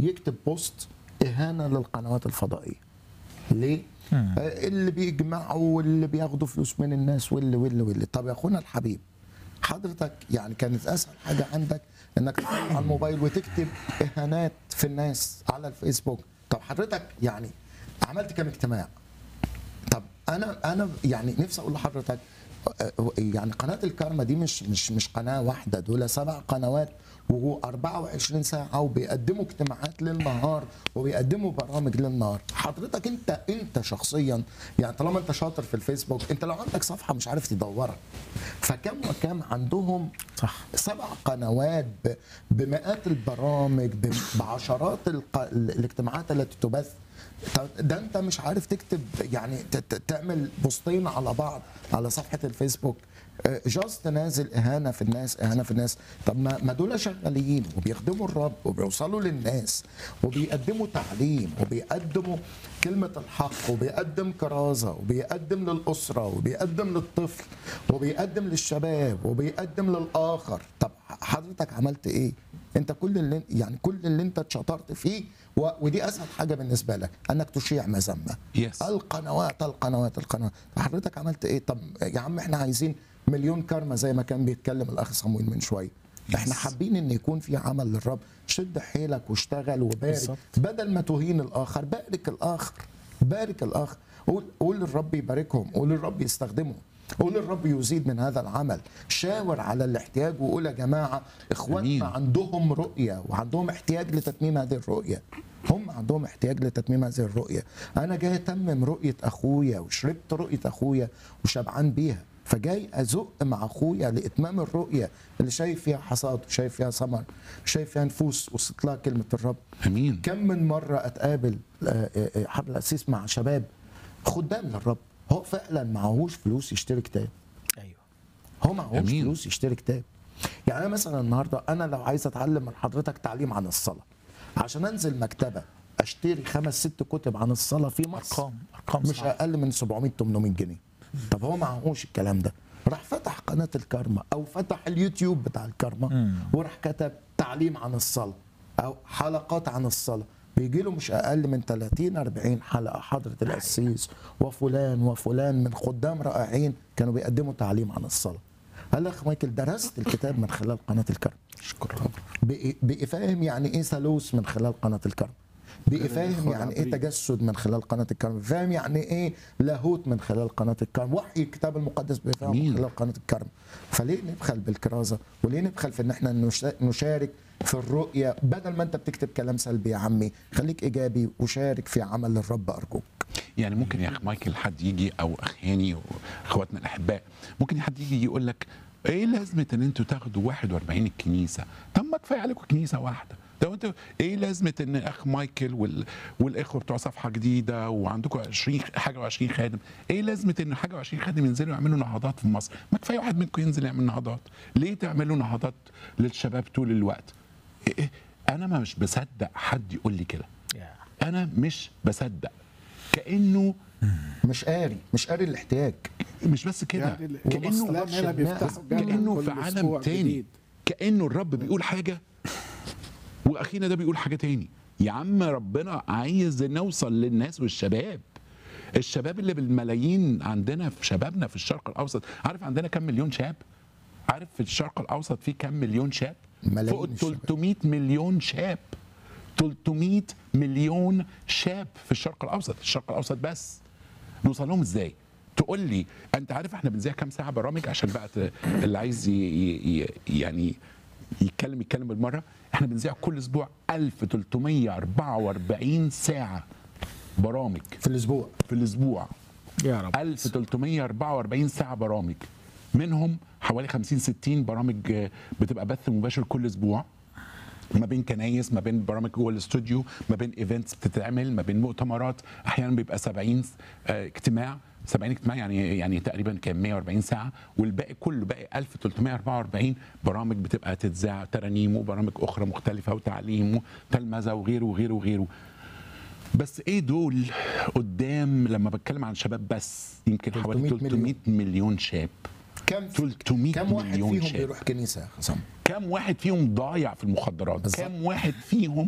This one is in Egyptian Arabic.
يكتب بوست اهانه للقنوات الفضائيه ليه؟ آه، اللي بيجمعوا واللي بياخدوا فلوس من الناس واللي واللي واللي طب يا اخونا الحبيب حضرتك يعني كانت اسهل حاجه عندك انك تطلع على الموبايل وتكتب اهانات في الناس على الفيسبوك طب حضرتك يعني عملت كام اجتماع طب انا انا يعني نفسي اقول لحضرتك آه، يعني قناه الكارما دي مش مش مش قناه واحده دول سبع قنوات وهو 24 ساعه وبيقدموا اجتماعات للنهار وبيقدموا برامج للنهار حضرتك انت انت شخصيا يعني طالما انت شاطر في الفيسبوك انت لو عندك صفحه مش عارف تدورها فكم وكم عندهم صح سبع قنوات ب- بمئات البرامج ب- بعشرات الق- الاجتماعات التي تبث طب ده انت مش عارف تكتب يعني ت- ت- تعمل بوستين على بعض على صفحه الفيسبوك جاست نازل اهانه في الناس اهانه في الناس طب ما ما دول شغالين وبيخدموا الرب وبيوصلوا للناس وبيقدموا تعليم وبيقدموا كلمه الحق وبيقدم كرازه وبيقدم للاسره وبيقدم للطفل وبيقدم للشباب وبيقدم للاخر طب حضرتك عملت ايه انت كل اللي يعني كل اللي انت اتشطرت فيه و... ودي اسهل حاجه بالنسبه لك انك تشيع مذمه Yes. القنوات القنوات القنوات حضرتك عملت ايه طب يا عم احنا عايزين مليون كارما زي ما كان بيتكلم الاخ صمويل من شويه احنا حابين ان يكون في عمل للرب شد حيلك واشتغل وبارك بالظبط. بدل ما تهين الاخر بارك الاخر بارك الاخر قول قول للرب يباركهم قول للرب يستخدمهم قول للرب يزيد من هذا العمل شاور على الاحتياج وقول يا جماعه اخواتنا أمين. عندهم رؤيه وعندهم احتياج لتتميم هذه الرؤيه هم عندهم احتياج لتتميم هذه الرؤيه انا جاي اتمم رؤيه اخويا وشربت رؤيه اخويا وشبعان بيها فجاي ازق مع اخويا لاتمام الرؤيه اللي شايف فيها حصاد وشايف فيها ثمر شايف فيها نفوس وصلت لها كلمه الرب امين كم من مره اتقابل آه، آه، آه، حفل الاسيس مع شباب خدام للرب هو فعلا معهوش فلوس يشتري كتاب ايوه هو معهوش أمين. فلوس يشتري كتاب يعني انا مثلا النهارده انا لو عايز اتعلم من حضرتك تعليم عن الصلاه عشان انزل مكتبه اشتري خمس ست كتب عن الصلاه في مصر ارقام ارقام مش صعبة. اقل من 700 800 جنيه طب هو معهوش الكلام ده راح فتح قناه الكارما او فتح اليوتيوب بتاع الكارما وراح كتب تعليم عن الصلاه او حلقات عن الصلاه بيجي له مش اقل من 30 40 حلقه حضره القسيس وفلان وفلان من خدام رائعين كانوا بيقدموا تعليم عن الصلاه قال اخ مايكل درست الكتاب من خلال قناه الكرم اشكر رب بقي بقي فاهم يعني ايه ثالوث من خلال قناه الكرم بقي فاهم يعني ايه تجسد من خلال قناه الكرم فاهم يعني ايه لاهوت من خلال قناه الكرم وحي الكتاب المقدس بيفهم من أمين. خلال قناه الكرم فليه نبخل بالكرازه وليه نبخل في ان احنا نشا- نشارك في الرؤيه بدل ما انت بتكتب كلام سلبي يا عمي خليك ايجابي وشارك في عمل الرب ارجوك يعني ممكن يا اخ مايكل حد يجي او اخ هاني واخواتنا الاحباء ممكن حد يجي يقول لك ايه لازمه ان انتوا تاخدوا 41 الكنيسه طب ما كفايه عليكم كنيسه واحده ده انتوا ايه لازمه ان اخ مايكل وال... والاخوه بتوع صفحه جديده وعندكم 20 حاجه و20 خادم ايه لازمه ان حاجه و20 خادم ينزلوا يعملوا نهضات في مصر ما كفايه واحد منكم ينزل يعمل نهضات ليه تعملوا نهضات للشباب طول الوقت إيه إيه؟ انا ما مش بصدق حد يقول لي كده يا. انا مش بصدق كانه مش قاري مش قاري الاحتياج مش بس كده يعني ال- كانه الاسلام هنا بيفتحوا جامع كانه كل في عالم أسبوع تاني جديد. كانه الرب بيقول حاجه واخينا ده بيقول حاجه تاني يا عم ربنا عايز نوصل للناس والشباب الشباب اللي بالملايين عندنا في شبابنا في الشرق الاوسط عارف عندنا كم مليون شاب عارف في الشرق الاوسط في كم مليون شاب ملايين فوق الشباب. 300 مليون شاب 300 مليون شاب في الشرق الاوسط الشرق الاوسط بس نوصل لهم ازاي تقول لي انت عارف احنا بنذيع كام ساعه برامج عشان بقى ت- اللي عايز ي... ي... يعني يتكلم يتكلم بالمره احنا بنذيع كل اسبوع 1344 ساعه برامج في الاسبوع في الاسبوع يا رب 1344 ساعه برامج منهم حوالي 50 60 برامج آه، بتبقى بث مباشر كل اسبوع ما بين كنايس ما بين برامج جوه الاستوديو ما بين ايفنتس بتتعمل ما بين مؤتمرات احيانا بيبقى 70 آه، اجتماع 70 اجتماع يعني يعني تقريبا كان 140 ساعه والباقي كله باقي 1344 برامج بتبقى تتذاع ترانيم وبرامج اخرى مختلفه وتعليم وتلمذه وغيره وغيره وغيره بس ايه دول قدام لما بتكلم عن شباب بس يمكن حوالي 300 300 مليون شاب كم 300 كم واحد مليون فيهم شاب بيروح كنيسه يا حسام كم واحد فيهم ضايع في المخدرات بالظبط. كم واحد فيهم